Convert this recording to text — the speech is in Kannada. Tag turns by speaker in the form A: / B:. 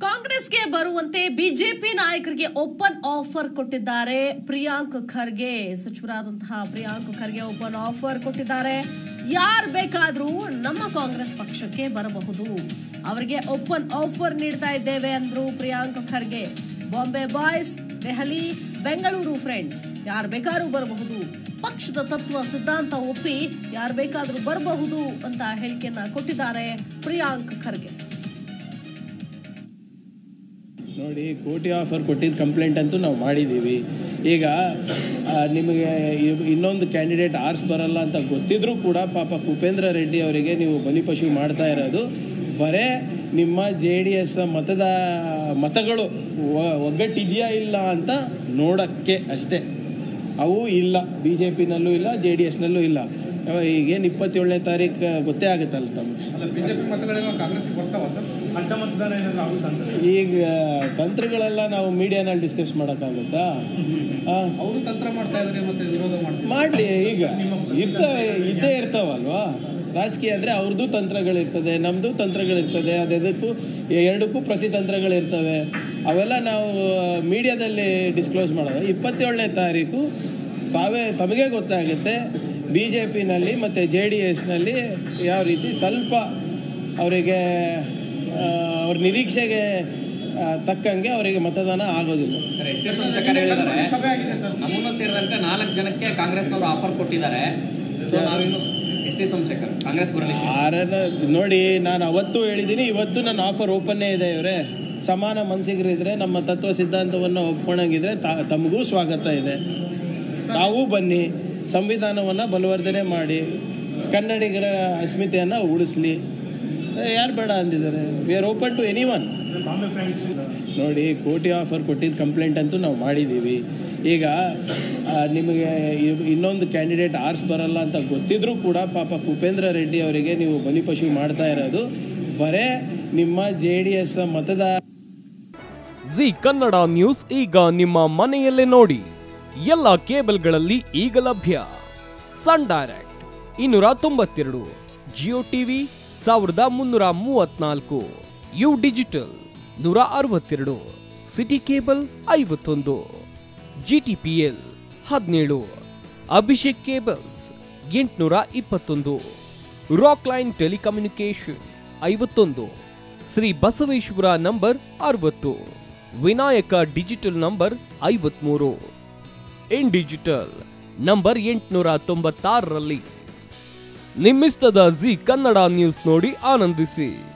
A: ಕಾಂಗ್ರೆಸ್ಗೆ ಬರುವಂತೆ ಬಿಜೆಪಿ ನಾಯಕರಿಗೆ ಓಪನ್ ಆಫರ್ ಕೊಟ್ಟಿದ್ದಾರೆ ಪ್ರಿಯಾಂಕ್ ಖರ್ಗೆ ಸಚಿವರಾದಂತಹ ಪ್ರಿಯಾಂಕ್ ಖರ್ಗೆ ಓಪನ್ ಆಫರ್ ಕೊಟ್ಟಿದ್ದಾರೆ ಯಾರು ಬೇಕಾದ್ರೂ ನಮ್ಮ ಕಾಂಗ್ರೆಸ್ ಪಕ್ಷಕ್ಕೆ ಬರಬಹುದು ಅವರಿಗೆ ಓಪನ್ ಆಫರ್ ನೀಡ್ತಾ ಇದ್ದೇವೆ ಅಂದ್ರು Priyank Kharge Bombay boys Delhi Bengaluru friends ಯಾರು ಬೇಕಾದ್ರೂ ಬರಬಹುದು ಪಕ್ಷದ ತತ್ವ ಸಿದ್ಧಾಂತ ಒಪ್ಪಿ ಯಾರು ಬೇಕಾದ್ರೂ ಬರಬಹುದು ಅಂತ ಹೇಳಿಕೆಯನ್ನ ಕೊಟ್ಟಿದ್ದಾರೆ ಪ್ರಿಯಾಂಕ್ ಖರ್ಗೆ
B: ನೋಡಿ ಕೋಟಿ ಆಫರ್ ಕೊಟ್ಟಿದ್ದ ಕಂಪ್ಲೇಂಟ್ ಅಂತೂ ನಾವು ಮಾಡಿದ್ದೀವಿ ಈಗ ಆ, ನಿಮಗೆ ಇ- ಇನ್ನೊಂದು ಕ್ಯಾಂಡಿಡೇಟ್ ಆರ್ಸ್ ಬರಲ್ಲ ಅಂತ ಗೊತ್ತಿದ್ರೂ ಕೂಡ ಪಾಪ ಕುಪೇಂದ್ರ ರೆಡ್ಡಿ ಅವರಿಗೆ ನೀವು ಬಲಿಪಶು ಮಾಡ್ತಾ ಇರೋದು ಬರೇ ನಿಮ್ಮ ಜೆ ಡಿ ಎಸ್ ಮತದ ಮತಗಳು ಒ- ಒಗ್ಗಟ್ಟಿದೆಯಾ ಇಲ್ಲ ಅಂತ ನೋಡೋಕ್ಕೆ ಅಷ್ಟೇ ಅವು ಇಲ್ಲ ಬಿ ಜೆ ಪಿನಲ್ಲೂ ಇಲ್ಲ ಜೆ ಡಿ ಎಸ್ನಲ್ಲೂ ಇಲ್ಲ ಈಗೇನು ಇಪ್ಪತ್ತೇಳನೇ ತಾರೀಕು ಗೊತ್ತೇ ಆಗುತ್ತಲ್ಲ ತಮಗೆ
C: ಅಲ್ಲ ಬಿಜೆಪಿ ಮತಗಳೆಲ್ಲ ಕಾಂಗ್ರೆಸ್ಗೆ ಬರ್ತಾವ ಸರ್ ಅಡ್ಡ ಮತದಾನ ಏನಾದ್ರು ಆಗುತ್ತಾ ಅಂತ
B: ಈಗ ತಂತ್ರಗಳೆಲ್ಲ ನಾವು ಮೀಡಿಯಾನಲ್ಲಿ ಡಿಸ್ಕಸ್ ಮಾಡೋಕ್ಕಾಗುತ್ತಾ ಆ,
C: ಅವರು ತಂತ್ರ ಮಾಡ್ತಾ ಇದ್ದಾರೆ ಮತ್ತೆ ವಿರೋಧ ಮಾಡ್ತಾರೆ
B: ಮಾಡ್ಲಿ ಈಗ ಇರ್ತವೆ ಇದ್ದೇ ಇರ್ತಾವಲ್ವಾ ರಾಜಕೀಯ ಅಂದರೆ ಅವ್ರದ್ದು ತಂತ್ರಗಳಿರ್ತದೆ ನಮ್ಮದು ತಂತ್ರಗಳಿರ್ತದೆ ಅದೆದಕ್ಕೂ ಎರಡಕ್ಕೂ ಪ್ರತಿತಂತ್ರಗಳಿರ್ತವೆ ಅವೆಲ್ಲ ನಾವು ಮೀಡಿಯಾದಲ್ಲಿ ಡಿಸ್ಕ್ಲೋಸ್ ಮಾಡೋದು ಇಪ್ಪತ್ತೇಳನೇ ತಾರೀಕು ತಾವೇ ತಮಗೆ ಗೊತ್ತಾಗುತ್ತೆ ಬಿ ಜೆ ಪಿನಲ್ಲಿ ಮತ್ತು ಜೆ ಡಿ ಎಸ್ನಲ್ಲಿ ಯಾವ ರೀತಿ ಸ್ವಲ್ಪ ಅವರಿಗೆ ಅವ್ರ ನಿರೀಕ್ಷೆಗೆ ಆ, ತಕ್ಕಂಗೆ ಅವರಿಗೆ ಮತದಾನ ಆಗೋದಿಲ್ಲ
D: ಸರ್ ಎಷ್ಟೇ ಸೋಮಶೇಖರ್ ಹೇಳಿದ್ದಾರೆ
C: ಸಭೆ ಆಗಿದೆ ಸರ್
D: ನಮ್ಮನ್ನು ಸೇರಿದಂತೆ ನಾಲ್ಕು ಜನಕ್ಕೆ ಕಾಂಗ್ರೆಸ್ನವರು ಆಫರ್ ಕೊಟ್ಟಿದ್ದಾರೆ ಸೊ ನಾವಿನ್ನು ಎಸ್ ಟಿ ಸೋಮಶೇಖರ್ ಕಾಂಗ್ರೆಸ್ ಬರಲಿ
B: ಆರನ ನೋಡಿ ನಾನು ಅವತ್ತು ಹೇಳಿದ್ದೀನಿ ಇವತ್ತು ನನ್ನ ಆಫರ್ ಓಪನ್ನೇ ಇದೆ ಇವರೇ ಸಮಾನ ಮನಸ್ಸಿಗರಿದ್ರೆ ನಮ್ಮ ತತ್ವ ಸಿದ್ಧಾಂತವನ್ನು ಒಪ್ಕೊಂಡಂಗಿದ್ರೆ ತಾ- ತಮಗೂ ಸ್ವಾಗತ ಇದೆ ತಾವೂ ಬನ್ನಿ ಸಂವಿಧಾನವನ್ನು ಬಲವರ್ಧನೆ ಮಾಡಿ ಕನ್ನಡಿಗರ ಅಸ್ಮಿತೆಯನ್ನು ಉಳಿಸ್ಲಿ ಯಾರು ಬೇಡ ಅಂದಿದ್ದಾರೆ we are open to anyone
C: Bombay friends
B: ನೋಡಿ ಕೋಟಿ ಆಫರ್ ಕೊಟ್ಟಿದ್ದ ಕಂಪ್ಲೇಂಟ್ ಅಂತೂ ನಾವು ಮಾಡಿದ್ದೀವಿ ಈಗ ಆ, ನಿಮಗೆ ಇ- ಇನ್ನೊಂದು ಕ್ಯಾಂಡಿಡೇಟ್ ಆರ್ಸ್ ಬರಲ್ಲ ಅಂತ ಗೊತ್ತಿದ್ರೂ ಕೂಡ ಪಾಪ ಕುಪೇಂದ್ರ ರೆಡ್ಡಿ ಅವರಿಗೆ ನೀವು ಬಲಿಪಶು ಮಾಡ್ತಾ ಇರೋದು ಬರೇ ನಿಮ್ಮ ಜೆ ಡಿ ಎಸ್ ಮತದ
E: ಜಿ ಕನ್ನಡ ನ್ಯೂಸ್ ಈಗ ನಿಮ್ಮ ಮನೆಯಲ್ಲೇ ನೋಡಿ ಎಲ್ಲ ಕೇಬಲ್ಗಳಲ್ಲಿ ಈಗ ಲಭ್ಯ ಸನ್ ಡೈರೆಕ್ಟ್ ಇನ್ನೂರ ತೊಂಬತ್ತೆರಡು ಜಿಯೋ ಟಿವಿ ಸಾವಿರದ ಮುನ್ನೂರ ಮೂವತ್ನಾಲ್ಕು ಯು ಡಿಜಿಟಲ್ ನೂರ ಅರವತ್ತೆರಡು ಸಿಟಿ ಕೇಬಲ್ ಐವತ್ತೊಂದು ಜಿಟಿಪಿಎಲ್ ಹದಿನೇಳು ಅಭಿಷೇಕ್ ಕೇಬಲ್ಸ್ ಎಂಟುನೂರ ಇಪ್ಪತ್ತೊಂದು ರಾಕ್ ಲೈನ್ ಟೆಲಿಕಮ್ಯುನಿಕೇಶನ್ ಐವತ್ತೊಂದು ಶ್ರೀ ಬಸವೇಶ್ವರ ನಂಬರ್ ಅರವತ್ತು ವಿನಾಯಕ ಡಿಜಿಟಲ್ ನಂಬರ್ ಐವತ್ಮೂರು ಇನ್ ಡಿಜಿಟಲ್ ನಂಬರ್ ಎಂಟುನೂರ ತೊಂಬತ್ತಾರರಲ್ಲಿ ನಿಮ್ಮಿಸ್ತದ ಜಿ ಕನ್ನಡ ನ್ಯೂಸ್ ನೋಡಿ ಆನಂದಿಸಿ